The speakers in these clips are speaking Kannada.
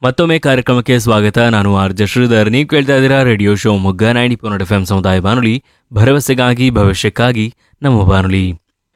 ಮತ್ತೊಮ್ಮೆ ಕಾರ್ಯಕ್ರಮಕ್ಕೆ ಸ್ವಾಗತ ನಾನು ಆರ್ ಜೆ ಶ್ರೀಧರ್ ನೀವು ಕೇಳ್ತಾ ಇದ್ದೀರಾ ರೇಡಿಯೋ ಶೋ ಮೊಗ್ಗ ನೈಂಟಿ ಪೋನೆಟ್ ಎಫ್ ಎಂ ಸಮುದಾಯ ಬಾನುಲಿ ಭರವಸೆಗಾಗಿ ಭವಿಷ್ಯಕ್ಕಾಗಿ ನಮ್ಮ ಬಾನುಲಿ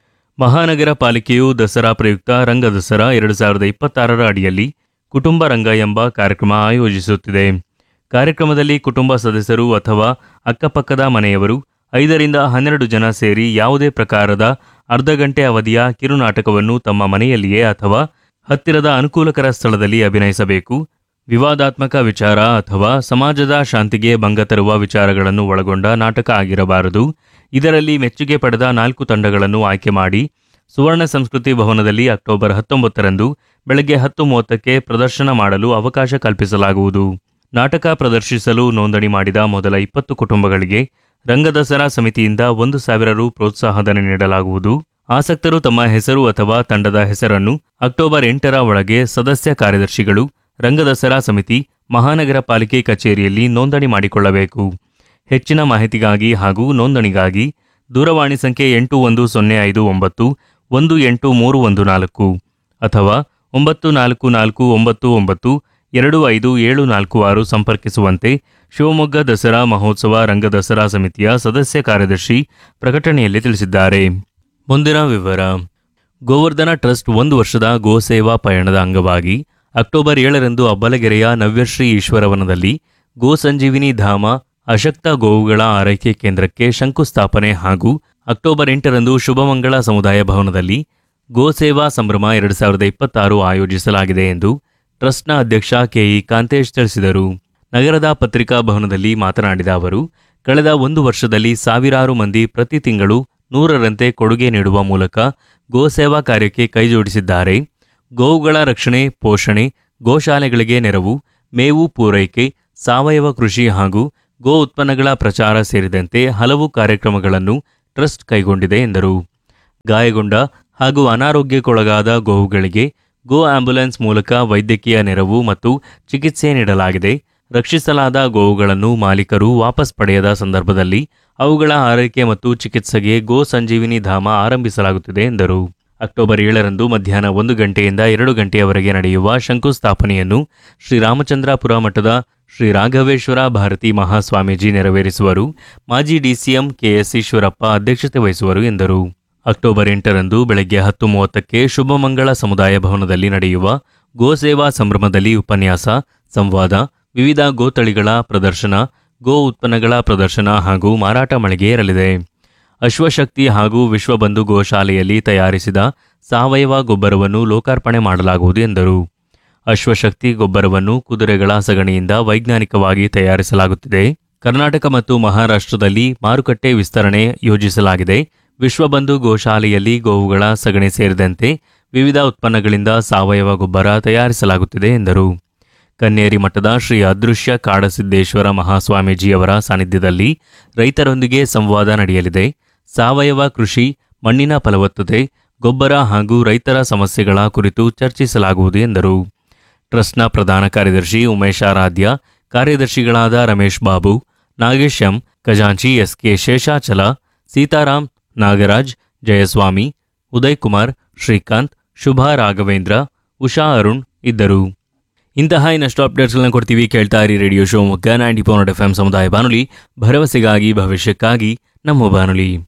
ಮಹಾನಗರ ಪಾಲಿಕೆಯು ದಸರಾ ಪ್ರಯುಕ್ತ ರಂಗ ದಸರಾ ಎರಡು ಸಾವಿರದ ಇಪ್ಪತ್ತಾರರ ಅಡಿಯಲ್ಲಿ ಕುಟುಂಬ ರಂಗ ಎಂಬ ಕಾರ್ಯಕ್ರಮ ಆಯೋಜಿಸುತ್ತಿದೆ ಕಾರ್ಯಕ್ರಮದಲ್ಲಿ ಕುಟುಂಬ ಸದಸ್ಯರು ಅಥವಾ ಅಕ್ಕಪಕ್ಕದ ಮನೆಯವರು ಐದರಿಂದ ಹನ್ನೆರಡು ಜನ ಸೇರಿ ಯಾವುದೇ ಪ್ರಕಾರದ ಅರ್ಧ ಗಂಟೆ ಅವಧಿಯ ಕಿರುನಾಟಕವನ್ನು ತಮ್ಮ ಮನೆಯಲ್ಲಿಯೇ ಅಥವಾ ಹತ್ತಿರದ ಅನುಕೂಲಕರ ಸ್ಥಳದಲ್ಲಿ ಅಭಿನಯಿಸಬೇಕು ವಿವಾದಾತ್ಮಕ ವಿಚಾರ ಅಥವಾ ಸಮಾಜದ ಶಾಂತಿಗೆ ಭಂಗ ತರುವ ವಿಚಾರಗಳನ್ನು ಒಳಗೊಂಡ ನಾಟಕ ಆಗಿರಬಾರದು ಇದರಲ್ಲಿ ಮೆಚ್ಚುಗೆ ಪಡೆದ ನಾಲ್ಕು ತಂಡಗಳನ್ನು ಆಯ್ಕೆ ಮಾಡಿ ಸುವರ್ಣ ಸಂಸ್ಕೃತಿ ಭವನದಲ್ಲಿ ಅಕ್ಟೋಬರ್ ಹತ್ತೊಂಬತ್ತರಂದು ಬೆಳಗ್ಗೆ ಹತ್ತು ಮೂವತ್ತಕ್ಕೆ ಪ್ರದರ್ಶನ ಮಾಡಲು ಅವಕಾಶ ಕಲ್ಪಿಸಲಾಗುವುದು ನಾಟಕ ಪ್ರದರ್ಶಿಸಲು ನೋಂದಣಿ ಮಾಡಿದ ಮೊದಲ ಇಪ್ಪತ್ತು ಕುಟುಂಬಗಳಿಗೆ ರಂಗದಸರಾ ಸಮಿತಿಯಿಂದ ಒಂದು ಸಾವಿರ ರು ಪ್ರೋತ್ಸಾಹಧನ ನೀಡಲಾಗುವುದು ಆಸಕ್ತರು ತಮ್ಮ ಹೆಸರು ಅಥವಾ ತಂಡದ ಹೆಸರನ್ನು ಅಕ್ಟೋಬರ್ ಎಂಟರ ಒಳಗೆ ಸದಸ್ಯ ಕಾರ್ಯದರ್ಶಿಗಳು ರಂಗದಸರಾ ಸಮಿತಿ ಮಹಾನಗರ ಪಾಲಿಕೆ ಕಚೇರಿಯಲ್ಲಿ ನೋಂದಣಿ ಮಾಡಿಕೊಳ್ಳಬೇಕು ಹೆಚ್ಚಿನ ಮಾಹಿತಿಗಾಗಿ ಹಾಗೂ ನೋಂದಣಿಗಾಗಿ ದೂರವಾಣಿ ಸಂಖ್ಯೆ ಎಂಟು ಒಂದು ಸೊನ್ನೆ ಐದು ಒಂಬತ್ತು ಒಂದು ಎಂಟು ಮೂರು ಒಂದು ನಾಲ್ಕು ಅಥವಾ ಒಂಬತ್ತು ನಾಲ್ಕು ನಾಲ್ಕು ಒಂಬತ್ತು ಒಂಬತ್ತು ಎರಡು ಐದು ಏಳು ನಾಲ್ಕು ಆರು ಸಂಪರ್ಕಿಸುವಂತೆ ಶಿವಮೊಗ್ಗ ದಸರಾ ಮಹೋತ್ಸವ ರಂಗ ದಸರಾ ಸಮಿತಿಯ ಸದಸ್ಯ ಕಾರ್ಯದರ್ಶಿ ಪ್ರಕಟಣೆಯಲ್ಲಿ ತಿಳಿಸಿದ್ದಾರೆ ಮುಂದಿನ ವಿವರ ಗೋವರ್ಧನ ಟ್ರಸ್ಟ್ ಒಂದು ವರ್ಷದ ಗೋಸೇವಾ ಪಯಣದ ಅಂಗವಾಗಿ ಅಕ್ಟೋಬರ್ ಏಳರಂದು ಅಬ್ಬಲಗೆರೆಯ ನವ್ಯಶ್ರೀ ಈಶ್ವರವನದಲ್ಲಿ ಗೋ ಸಂಜೀವಿನಿ ಧಾಮ ಅಶಕ್ತ ಗೋವುಗಳ ಆರೈಕೆ ಕೇಂದ್ರಕ್ಕೆ ಶಂಕುಸ್ಥಾಪನೆ ಹಾಗೂ ಅಕ್ಟೋಬರ್ ಎಂಟರಂದು ಶುಭಮಂಗಳ ಸಮುದಾಯ ಭವನದಲ್ಲಿ ಗೋಸೇವಾ ಸಂಭ್ರಮ ಎರಡು ಸಾವಿರದ ಇಪ್ಪತ್ತಾರು ಆಯೋಜಿಸಲಾಗಿದೆ ಎಂದು ಟ್ರಸ್ಟ್ನ ಅಧ್ಯಕ್ಷ ಕೆಇ ಕಾಂತೇಶ್ ತಿಳಿಸಿದರು ನಗರದ ಪತ್ರಿಕಾ ಭವನದಲ್ಲಿ ಮಾತನಾಡಿದ ಅವರು ಕಳೆದ ಒಂದು ವರ್ಷದಲ್ಲಿ ಸಾವಿರಾರು ಮಂದಿ ಪ್ರತಿ ತಿಂಗಳು ನೂರರಂತೆ ಕೊಡುಗೆ ನೀಡುವ ಮೂಲಕ ಗೋಸೇವಾ ಕಾರ್ಯಕ್ಕೆ ಕೈಜೋಡಿಸಿದ್ದಾರೆ ಗೋವುಗಳ ರಕ್ಷಣೆ ಪೋಷಣೆ ಗೋಶಾಲೆಗಳಿಗೆ ನೆರವು ಮೇವು ಪೂರೈಕೆ ಸಾವಯವ ಕೃಷಿ ಹಾಗೂ ಗೋ ಉತ್ಪನ್ನಗಳ ಪ್ರಚಾರ ಸೇರಿದಂತೆ ಹಲವು ಕಾರ್ಯಕ್ರಮಗಳನ್ನು ಟ್ರಸ್ಟ್ ಕೈಗೊಂಡಿದೆ ಎಂದರು ಗಾಯಗೊಂಡ ಹಾಗೂ ಅನಾರೋಗ್ಯಕ್ಕೊಳಗಾದ ಗೋವುಗಳಿಗೆ ಗೋ ಆಂಬ್ಯುಲೆನ್ಸ್ ಮೂಲಕ ವೈದ್ಯಕೀಯ ನೆರವು ಮತ್ತು ಚಿಕಿತ್ಸೆ ನೀಡಲಾಗಿದೆ ರಕ್ಷಿಸಲಾದ ಗೋವುಗಳನ್ನು ಮಾಲೀಕರು ವಾಪಸ್ ಪಡೆಯದ ಸಂದರ್ಭದಲ್ಲಿ ಅವುಗಳ ಆರೈಕೆ ಮತ್ತು ಚಿಕಿತ್ಸೆಗೆ ಗೋ ಸಂಜೀವಿನಿ ಧಾಮ ಆರಂಭಿಸಲಾಗುತ್ತಿದೆ ಎಂದರು ಅಕ್ಟೋಬರ್ ಏಳರಂದು ಮಧ್ಯಾಹ್ನ ಒಂದು ಗಂಟೆಯಿಂದ ಎರಡು ಗಂಟೆಯವರೆಗೆ ನಡೆಯುವ ಶಂಕುಸ್ಥಾಪನೆಯನ್ನು ಶ್ರೀರಾಮಚಂದ್ರಾಪುರ ಮಠದ ಶ್ರೀ ರಾಘವೇಶ್ವರ ಭಾರತಿ ಮಹಾಸ್ವಾಮೀಜಿ ನೆರವೇರಿಸುವರು ಮಾಜಿ ಡಿಸಿಎಂ ಕೆಎಸ್ ಈಶ್ವರಪ್ಪ ಅಧ್ಯಕ್ಷತೆ ವಹಿಸುವರು ಎಂದರು ಅಕ್ಟೋಬರ್ ಎಂಟರಂದು ಬೆಳಗ್ಗೆ ಹತ್ತು ಮೂವತ್ತಕ್ಕೆ ಶುಭಮಂಗಳ ಸಮುದಾಯ ಭವನದಲ್ಲಿ ನಡೆಯುವ ಗೋಸೇವಾ ಸಂಭ್ರಮದಲ್ಲಿ ಉಪನ್ಯಾಸ ಸಂವಾದ ವಿವಿಧ ಗೋತಳಿಗಳ ಪ್ರದರ್ಶನ ಗೋ ಉತ್ಪನ್ನಗಳ ಪ್ರದರ್ಶನ ಹಾಗೂ ಮಾರಾಟ ಮಳಿಗೆ ಇರಲಿದೆ ಅಶ್ವಶಕ್ತಿ ಹಾಗೂ ವಿಶ್ವಬಂಧು ಗೋಶಾಲೆಯಲ್ಲಿ ತಯಾರಿಸಿದ ಸಾವಯವ ಗೊಬ್ಬರವನ್ನು ಲೋಕಾರ್ಪಣೆ ಮಾಡಲಾಗುವುದು ಎಂದರು ಅಶ್ವಶಕ್ತಿ ಗೊಬ್ಬರವನ್ನು ಕುದುರೆಗಳ ಸಗಣಿಯಿಂದ ವೈಜ್ಞಾನಿಕವಾಗಿ ತಯಾರಿಸಲಾಗುತ್ತಿದೆ ಕರ್ನಾಟಕ ಮತ್ತು ಮಹಾರಾಷ್ಟ್ರದಲ್ಲಿ ಮಾರುಕಟ್ಟೆ ವಿಸ್ತರಣೆ ಯೋಜಿಸಲಾಗಿದೆ ವಿಶ್ವಬಂಧು ಗೋಶಾಲೆಯಲ್ಲಿ ಗೋವುಗಳ ಸಗಣಿ ಸೇರಿದಂತೆ ವಿವಿಧ ಉತ್ಪನ್ನಗಳಿಂದ ಸಾವಯವ ಗೊಬ್ಬರ ತಯಾರಿಸಲಾಗುತ್ತಿದೆ ಎಂದರು ಕನ್ನೇರಿ ಮಠದ ಶ್ರೀ ಅದೃಶ್ಯ ಕಾಡಸಿದ್ದೇಶ್ವರ ಮಹಾಸ್ವಾಮೀಜಿಯವರ ಸಾನ್ನಿಧ್ಯದಲ್ಲಿ ರೈತರೊಂದಿಗೆ ಸಂವಾದ ನಡೆಯಲಿದೆ ಸಾವಯವ ಕೃಷಿ ಮಣ್ಣಿನ ಫಲವತ್ತತೆ ಗೊಬ್ಬರ ಹಾಗೂ ರೈತರ ಸಮಸ್ಯೆಗಳ ಕುರಿತು ಚರ್ಚಿಸಲಾಗುವುದು ಎಂದರು ಟ್ರಸ್ಟ್ನ ಪ್ರಧಾನ ಕಾರ್ಯದರ್ಶಿ ಉಮೇಶ್ ಆರಾಧ್ಯ ಕಾರ್ಯದರ್ಶಿಗಳಾದ ರಮೇಶ್ ಬಾಬು ನಾಗೇಶ್ ಎಂ ಖಜಾಂಚಿ ಎಸ್ಕೆ ಶೇಷಾಚಲ ಸೀತಾರಾಮ್ ನಾಗರಾಜ್ ಜಯಸ್ವಾಮಿ ಉದಯ್ ಕುಮಾರ್ ಶ್ರೀಕಾಂತ್ ಶುಭಾ ರಾಘವೇಂದ್ರ ಉಷಾ ಅರುಣ್ ಇದ್ದರು ಇಂತಹ ಇನ್ನಷ್ಟು ಅಪ್ಡೇಟ್ಸ್ಗಳನ್ನ ಕೊಡ್ತೀವಿ ಕೇಳ್ತಾ ಇರಿ ರೇಡಿಯೋ ಶೋ ಮುಗ್ಗ ನೈಂಟಿ ಪೋನೆಟ್ ಎಫ್ ಎಂ ಸಮುದಾಯ ಬಾನುಲಿ ಭರವಸೆಗಾಗಿ ಭವಿಷ್ಯಕ್ಕಾಗಿ ನಮ್ಮ ಬಾನುಲಿ